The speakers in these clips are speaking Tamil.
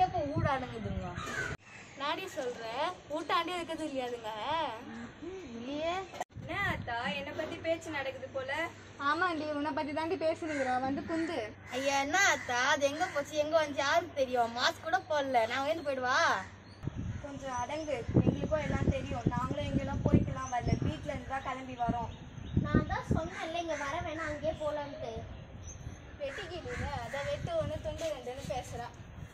இதுங்க இப்போ ஊடாடுங்குதுங்க நாடி சொல்ற ஊட்டாண்டே இருக்கிறது இல்லையாதுங்க இல்லையே என்ன அத்தா என்னை பத்தி பேச்சு நடக்குது போல ஆமாண்டி உன்னை பத்தி தாண்டி பேசுறீங்கிறோம் வந்து குந்து ஐயா என்ன அத்தா அது எங்க போச்சு எங்க வந்து யாருக்கு தெரியும் மாஸ்க் கூட போடல நான் வந்து போயிடுவா கொஞ்சம் அடங்கு எங்களுக்கும் எல்லாம் தெரியும் நாங்களும் எங்கெல்லாம் போய்க்கலாம் வரல வீட்ல இருந்து தான் கிளம்பி வரோம் நான் தான் சொன்னேன்ல இங்க வர வேணாம் அங்கேயே போலான்ட்டு வெட்டிக்கிட்டு அதை வெட்டு ஒன்று துண்டு ரெண்டுன்னு பேசுறா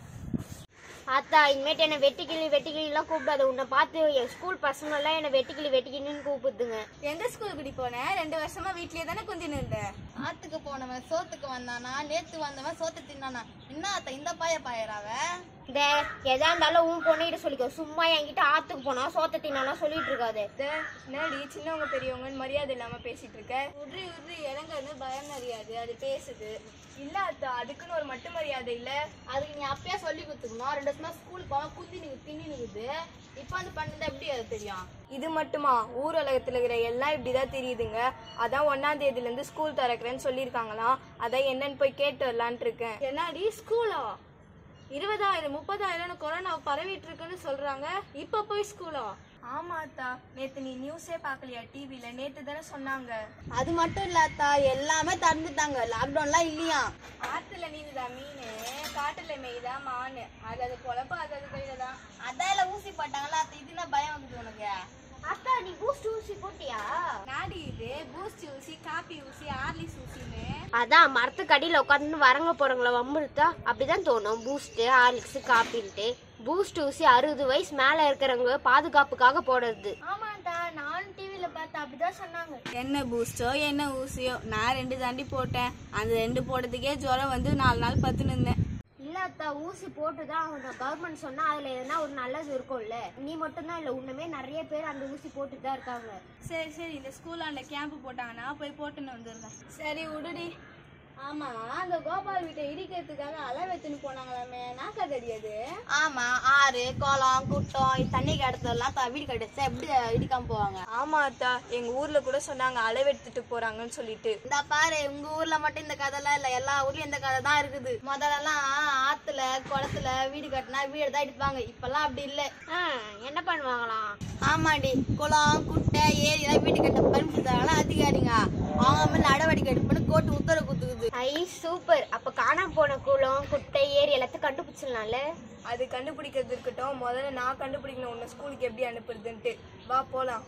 அத்தா இனிமேட்டு என்ன வெட்டிக்கிளி வெட்டிக்கிளிலாம் கூப்பிடாத உன்னை பார்த்து என் ஸ்கூல் பசங்கெல்லாம் என்ன வெட்டிக்கிளி வெட்டிக்கிளின்னு கூப்பிடுதுங்க எந்த ஸ்கூலுக்கு போனேன் ரெண்டு வருஷமா வீட்லயே தானே குந்தின்னு இருந்தேன் ஆத்துக்கு போனவன் சோத்துக்கு வந்தானா நேத்து வந்தவன் சோத்து தின்னானா என்ன அத்தா இந்த பாய பாயறாவ இந்த எதா இருந்தாலும் உன் பொண்ணுகிட்ட சொல்லிக்கோ சும்மா என்கிட்ட ஆத்துக்கு போனா சோத்த தின்னானா சொல்லிட்டு இருக்காது என்னடி சின்னவங்க பெரியவங்கன்னு மரியாதை இல்லாம பேசிட்டு இருக்க உட்ரி உட்ரி இறங்கன்னு பயம் அறியாது அது பேசுது இல்ல அத்தா அதுக்குன்னு ஒரு மட்டு மரியாதை இல்ல அதுக்கு நீ அப்பயே சொல்லி கொடுத்துக்கணும் ரெண்டு வருஷமா ஸ்கூலுக்கு போக குந்தி நிக்கு தின்னி நிக்குது இப்ப வந்து பண்ணது எப்படி அது தெரியும் இது மட்டுமா ஊர் உலகத்துல இருக்கிற எல்லாம் இப்படிதான் தெரியுதுங்க அதான் ஒன்னாம் தேதியில இருந்து ஸ்கூல் திறக்கிறேன்னு சொல்லியிருக்காங்களாம் அதான் என்னன்னு போய் கேட்டு வரலான்ட்டு இருக்கேன் என்னடி ஸ்கூலா இருபதாயிரம் முப்பதாயிரம் கொரோனா பரவிட்டு இருக்குன்னு சொல்றாங்க இப்ப போய் ஸ்கூலா ஆமா அத்தா நேத்து நீ நியூஸே பார்க்கலையா டிவில நேத்து தானே சொன்னாங்க அது மட்டும் இல்ல அத்தா எல்லாமே திறந்துட்டாங்க லாக்டவுன்லாம் இல்லையா ஆத்துல நீந்துதா மீன் காட்டுல மேய்தா மானு அது அது பொழப்பு அது அது கையில தான் அதான் எல்லாம் ஊசி போட்டாங்கல்ல அத்தை இதுனா பயம் வந்துச்சு உனக்கு அத்தா நீ பூஸ்ட் ஊசி போட்டியா நாடி இது பூஸ்ட் ஊசி காப்பி ஊசி ஆர்லிஸ் ஊசின்னு அதான் மரத்துக்கு அடியில் உட்காந்து வரங்க போறவங்கள வம்புறுத்தா அப்படிதான் தோணும் பூஸ்ட் ஹார்லிக்ஸ் காப்பின்ட்டு பூஸ்ட் ஊசி அறுபது வயசு மேல இருக்கிறவங்க பாதுகாப்புக்காக போடுறது ஆமாண்டா நானும் டிவில பார்த்தேன் அப்படிதான் சொன்னாங்க என்ன பூஸ்டோ என்ன ஊசியோ நான் ரெண்டு தாண்டி போட்டேன் அந்த ரெண்டு போட்டதுக்கே ஜுரம் வந்து நாலு நாள் பத்துன்னு இருந்தேன் இல்ல அத்தா ஊசி போட்டுதான் அவங்க கவர்மெண்ட் சொன்னா அதுல எதனா ஒரு நல்லது இருக்கும்ல நீ மட்டும்தான் இல்ல உன்னுமே நிறைய பேர் அந்த ஊசி போட்டுட்டு தான் இருக்காங்க சரி சரி இந்த ஸ்கூலாண்ட கேம்ப் போட்டாங்கன்னா போய் போட்டுன்னு வந்துடுறேன் சரி விடுடி ஆமா அந்த கோபால் வீட்டை இடிக்கிறதுக்காக அளவெத்துன்னு போனாங்களாமே நாக்கா தெரியாது ஆமா ஆறு குளம் குட்டம் தண்ணி கிடத்தெல்லாம் த- வீடு கட்டிச்சா எப்படி இடிக்காம போவாங்க ஆமா அத்தா எங்க ஊர்ல கூட சொன்னாங்க அளவெடுத்துட்டு போறாங்கன்னு சொல்லிட்டு இந்த பாரு உங்க ஊர்ல மட்டும் இந்த கதைலாம் இல்ல எல்லா ஊர்லயும் இந்த கதை தான் இருக்குது முதல்ல எல்லாம் ஆத்துல குளத்துல வீடு கட்டினா வீடு தான் இடிப்பாங்க இப்பெல்லாம் அப்படி இல்ல ஆ, என்ன பண்ணுவாங்களாம் ஆமாண்டி குளம் குட்டை ஏரி எல்லாம் வீடு கட்ட பர்மிஷன் அதிகாரிங்க அவங்க மேல நடவடிக்கை எடுப்பேன்னு கோர்ட்டு உத்தரவு கொடுத்துக்குது ஐ சூப்பர் அப்ப காணாம போன குளம் குட்டை ஏரி எல்லாத்தையும் கண்டுபிடிச்சிடலாம்ல அது கண்டுபிடிக்கிறது இருக்கட்டும் முதல்ல நான் கண்டுபிடிக்கணும் உன்னை ஸ்கூலுக்கு எப்படி அனுப்புறதுன்ட்டு வா போலாம்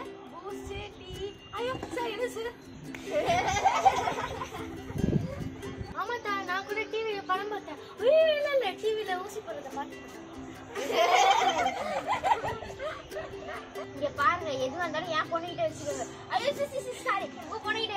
ஆமாத்தா நான் கூட டிவில படம் பார்த்தேன் ஐயோ இல்ல இல்ல டிவில ஊசி போடுறத பார்த்தேன் இங்க பாருங்க எது வந்தாலும் என் பொண்ணுகிட்ட வச்சுக்கோங்க ஐயோ சாரி உங்க பொண்ணுகிட்ட